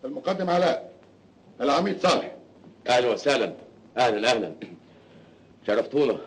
المقدم علاء العميد صالح اهلا وسهلا اهلا اهلا شرفتونا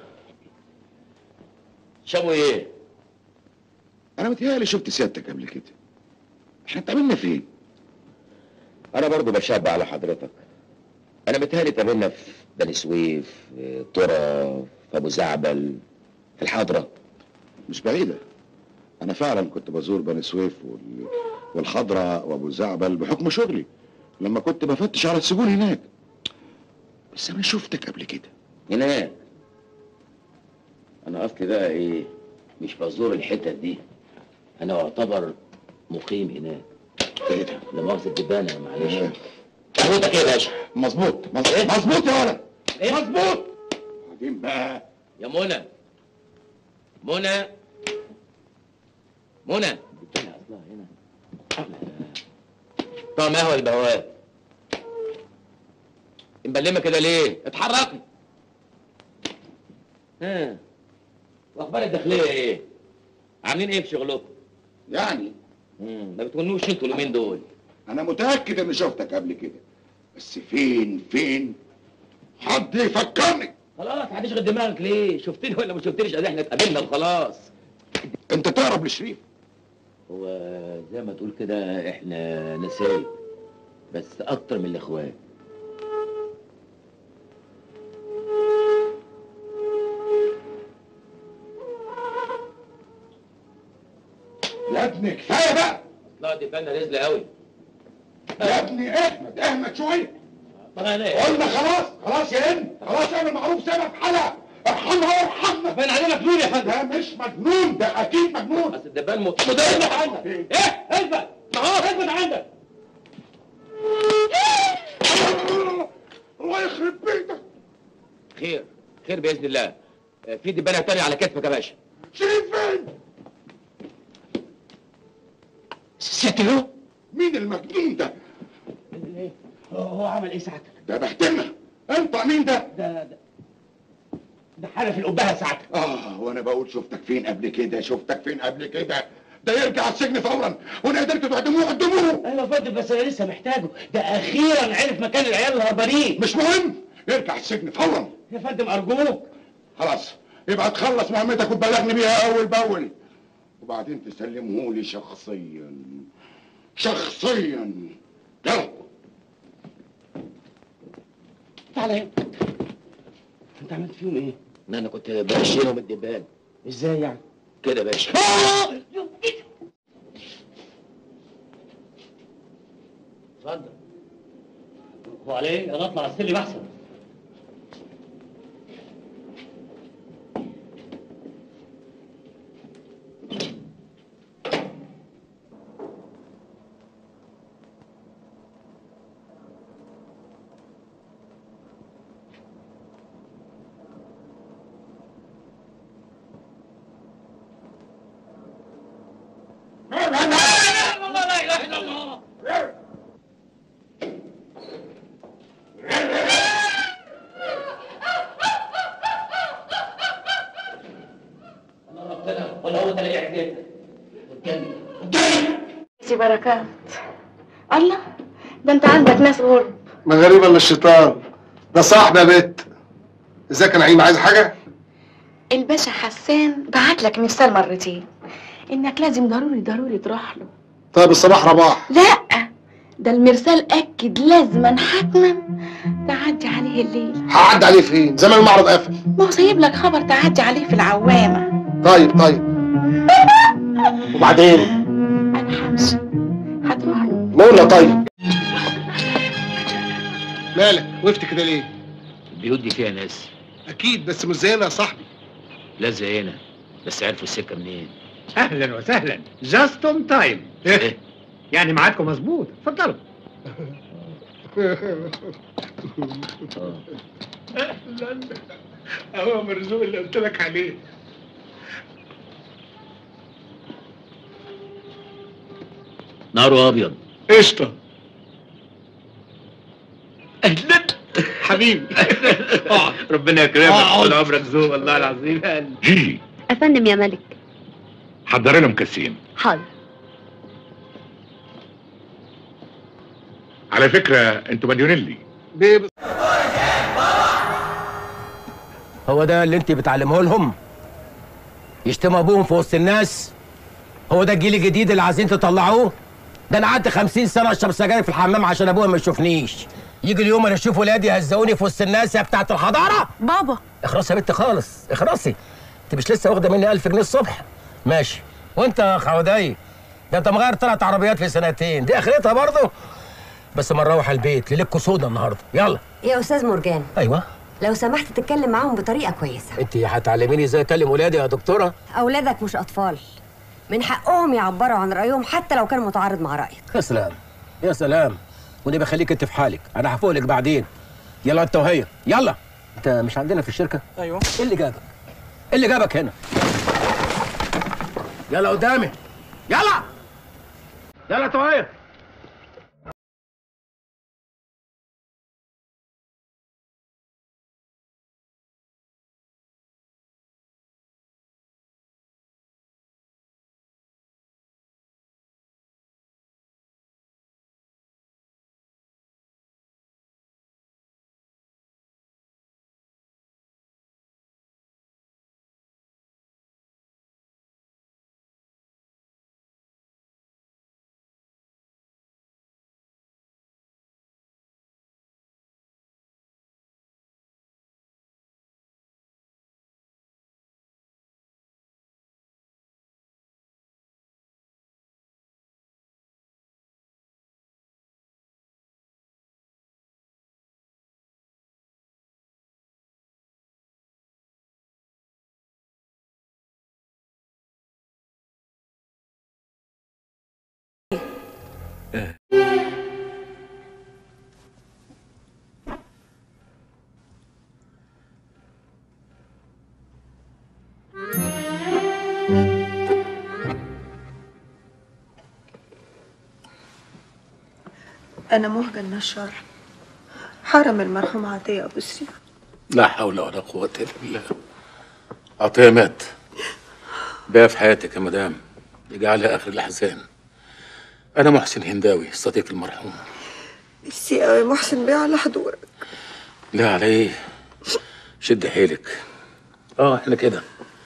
شابوا ايه؟ انا متهيألي شفت سيادتك قبل كده احنا اتقابلنا فين؟ انا برضو بشاب على حضرتك انا متهيألي اتقابلنا في بني سويف في طرة في ابو زعبل في الحضرة مش بعيدة أنا فعلا كنت بزور بني سويف وال... والحضرة وأبو زعبل بحكم شغلي لما كنت بفتش على السجون هناك بس أنا شفتك قبل كده هناك انا اصلي بقى ايه مش بزور الحتت دي انا اعتبر مقيم هناك إيه ده؟ لا مؤاخذة الدبانة معلش إيه؟ حضرتك ايه يا باشا؟ مظبوط مظبوط مظبوط يا ولد إيه؟ مظبوط بعدين بقى يا منى منى منى الدبانة اصلها هنا طعم قهوة البواب مبلمة كده ليه؟ اتحركي ها واخبار الداخلية ايه؟ عاملين ايه في شغلكم؟ يعني مم، ما بتكونوش انتوا اليومين دول أنا متأكد إني شفتك قبل كده بس فين فين؟ حد يفكرني خلاص هتشغل دماغك ليه؟ شفتني ولا ما شفتنيش ادي احنا اتقابلنا وخلاص أنت تقرب لشريف هو زي ما تقول كده احنا نسايب بس اكتر من الاخوات يا ابني كفاية بقى لا دي فانا رزلة قوي يا ابني احمد احمد شوية طب انا ايه؟ قلنا خلاص خلاص يا ابني خلاص اعمل معروف سيبها في حالها ارحمها وارحمنا باين عليه مجنون يا فندم ده مش مجنون ده اكيد مجنون بس الدبان مت- مدرب عندك ايه؟ اثبت ما هو اثبت عندك الله يخرب بيتك خير خير باذن الله آه، في دبانه تانية على كتفك يا باشا شريف فين ستلو مين المجنون ده هو عمل ايه ساعتك؟ ده بهدلنا انت مين ده ده ده ده حلف القبهه ساعتك اه وانا بقول شفتك فين قبل كده شفتك فين قبل كده ده يرجع السجن فورا وانا قدرت تعدموه قدموه ايوه يا فندم بس انا لسه محتاجه ده اخيرا عرف مكان العيال الهربانين مش مهم يرجع السجن فورا يا فندم ارجوك خلاص يبقى تخلص مهمتك وتبلغني بيها اول باول وبعدين تسلمه لي شخصيا شخصيا يلا تعالى هنا انت عملت فيهم ايه؟ ان انا كنت بشيلهم الدبان ازاي يعني؟ كده يا باشا اتفضل هو على ايه؟ انا اطلع السلم احسن لا اله الا الله انا ربنا ولا هو تلاقي حاجتك والجنة سي بركات الله ده انت عندك ناس غرب ما غريب الا الشيطان ده صاحبي يا بت ازيك يا نعيم عايز حاجه الباشا حسان بعت لك مرسال مرتين انك لازم ضروري ضروري تروح له طيب الصباح رباح لا ده المرسال اكد لازما حتما تعدي عليه الليل هعدي عليه فين زمان المعرض قافل ما هو سايب لك خبر تعدي عليه في العوامه طيب طيب وبعدين انا همشي هتروح له نقول طيب مالك وقفت كده ليه البيوت دي فيها ناس اكيد بس مش زينا يا صاحبي لا زينا بس عرفوا السكه منين اهلا وسهلا جاست اون تايم إيه؟ يعني ميعادكم مظبوط اتفضلوا آه. هو مرزوق اللي قلت لك عليه ناره ابيض قشطه اهلا حبيبي ربنا يكرمك اقعد. طول عمرك ذوق والله العظيم جي افندم يا ملك حضر لنا مكسين حاضر على فكره انتوا مديونين لي بيه هو ده اللي انت بتعلمه لهم يشتموا ابوهم في وسط الناس هو ده الجيل الجديد اللي عايزين تطلعوه ده انا قعدت خمسين سنه اشرب سجاير في الحمام عشان ابويا ما يشوفنيش يجي اليوم انا اشوف ولادي يهزقوني في وسط الناس يا بتاعت الحضاره بابا اخرسي يا بنت خالص اخرسي انت مش لسه واخده مني 1000 جنيه الصبح ماشي وانت يا خوداي ده انت مغير ثلاث عربيات في سنتين دي اخرتها برضه بس ما نروح البيت ليلتكوا سودا النهارده يلا يا استاذ مرجان ايوه لو سمحت تتكلم معاهم بطريقه كويسه انت هتعلميني ازاي اكلم ولادي يا دكتوره اولادك مش اطفال من حقهم يعبروا عن رايهم حتى لو كان متعارض مع رايك يا سلام يا سلام ونبقى خليك انت في حالك انا هفوق لك بعدين يلا انت وهي يلا انت مش عندنا في الشركه ايوه ايه اللي جابك ايه اللي جابك هنا يلا قدامي يلا يلا انت وهي أنا مهجة النشار حرم المرحوم عطية أبو سريع لا حول ولا قوة إلا بالله عطية مات بقى في حياتك يا مدام يجعلها آخر الأحزان أنا محسن هنداوي صديق المرحوم ميرسي أوي محسن بيه على حضورك لا على إيه شد حيلك آه إحنا كده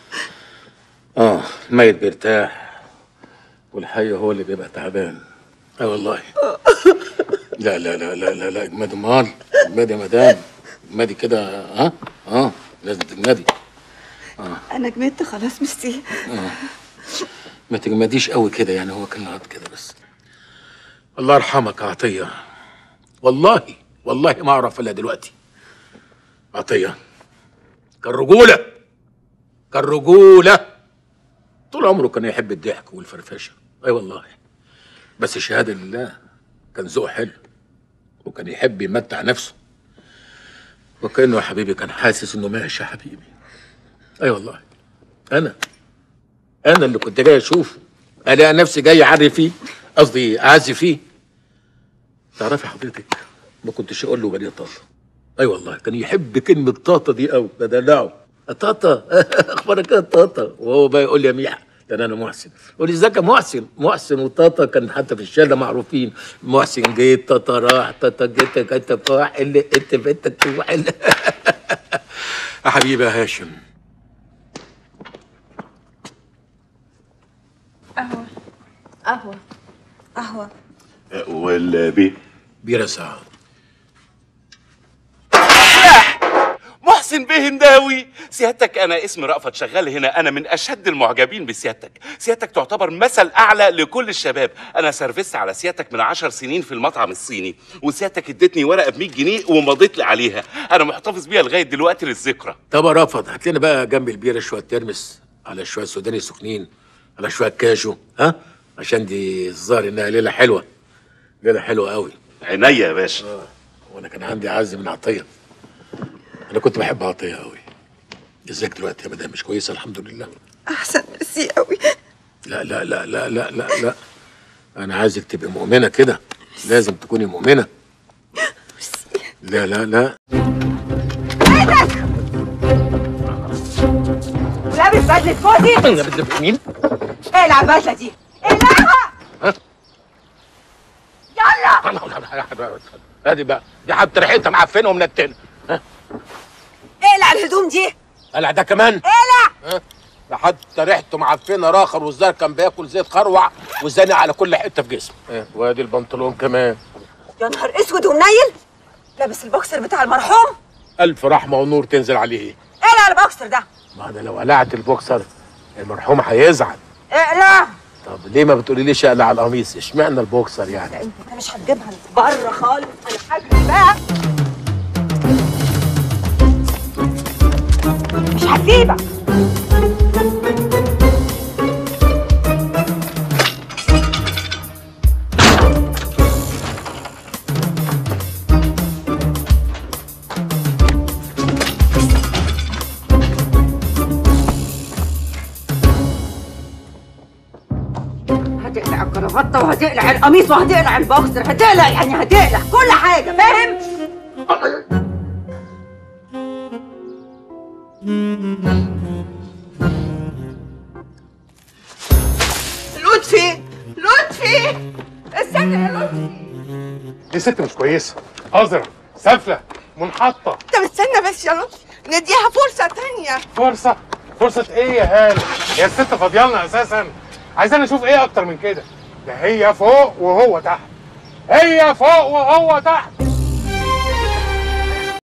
آه الميت بيرتاح والحي هو اللي بيبقى تعبان آه والله لا لا لا لا لا لا اجمدي امال اجمدي يا مدام اجمدي كده ها اه لازم تجمدي أنا جمدت خلاص ميرسي ما تجمديش قوي كده يعني هو كان غلط كده بس الله يرحمك يا عطيه والله والله ما اعرف الا دلوقتي عطيه كان رجوله كان رجوله طول عمره كان يحب الضحك والفرفشه اي والله بس شهاده لله كان ذوقه حلو وكان يحب يمتع نفسه وكانه يا حبيبي كان حاسس انه ماشي يا حبيبي اي والله انا انا اللي كنت جاي اشوفه الاقي نفسي جاي اعري فيه قصدي اعزي فيه تعرفي حضرتك ما كنتش اقول له بني طاطا اي والله كان يحب كلمه طاطا دي قوي بدلعه طاطا اخبارك ايه يا طاطا وهو بقى يقول لي يا ميح ده انا محسن يقول لي ازيك يا محسن محسن وطاطا كان حتى في الشارع معروفين محسن جيت طاطا راح طاطا جيت جيت فاح اللي انت بنتك تروح اللي يا حبيبي يا هاشم قهوة قهوة قهوة والبي بيرة ساعة محسن بيه هنداوي سيادتك انا اسمي رأفت شغال هنا انا من اشد المعجبين بسيادتك سيادتك تعتبر مثل اعلى لكل الشباب انا سرفست على سيادتك من عشر سنين في المطعم الصيني وسيادتك ادتني ورقه ب 100 جنيه ومضيت لي عليها انا محتفظ بيها لغايه دلوقتي للذكرى طب يا رافض هات لنا بقى جنب البيرة شوية ترمس على شوية سوداني سخنين على شوية كاجو ها عشان دي الظاهر انها ليلة حلوة ليلة حلوة قوي عينيا يا باشا وانا كان عندي عز من عطية انا كنت بحب عطية قوي ازيك دلوقتي يا مدام مش كويسة الحمد لله أحسن ميرسي أوي لا لا لا لا لا لا لا انا عايزك تبقي مؤمنة كده لازم تكوني مؤمنة لا لا لا ولابس بدلة فوزي انا بدي مين؟ ايه العباسة دي؟ اقلعها يلا ادي بقى دي حتى ريحتها معفنه ومنتنه اقلع الهدوم دي قلع ده كمان اقلع ها؟ ده حتى ريحته معفنه راخر والزار كان بياكل زيت خروع وزانق على كل حته في جسمه اه، وادي البنطلون كمان يا نهار اسود ومنيل لابس البوكسر بتاع المرحوم الف رحمه ونور تنزل عليه اقلع البوكسر ده ما انا لو قلعت البوكسر المرحوم هيزعل اقلع طب ليه ما بتقوليليش اقلع القميص اشمعنى البوكسر يعني انت مش هتجيبها بره خالص انا هجري بقى مش هسيبك هتقلع الكرافته وهتقلع القميص وهتقلع البوكسر هتقلع يعني هتقلع كل حاجه فاهم لطفي لطفي استنى يا لطفي دي ست مش كويسه قذره سافله منحطه طب استنى بس يا لطفي نديها فرصة تانية فرصه فرصه ايه يا هاني هي الست فاضيالنا اساسا عايزانا نشوف ايه اكتر من كده ده هي فوق وهو تحت هي فوق وهو تحت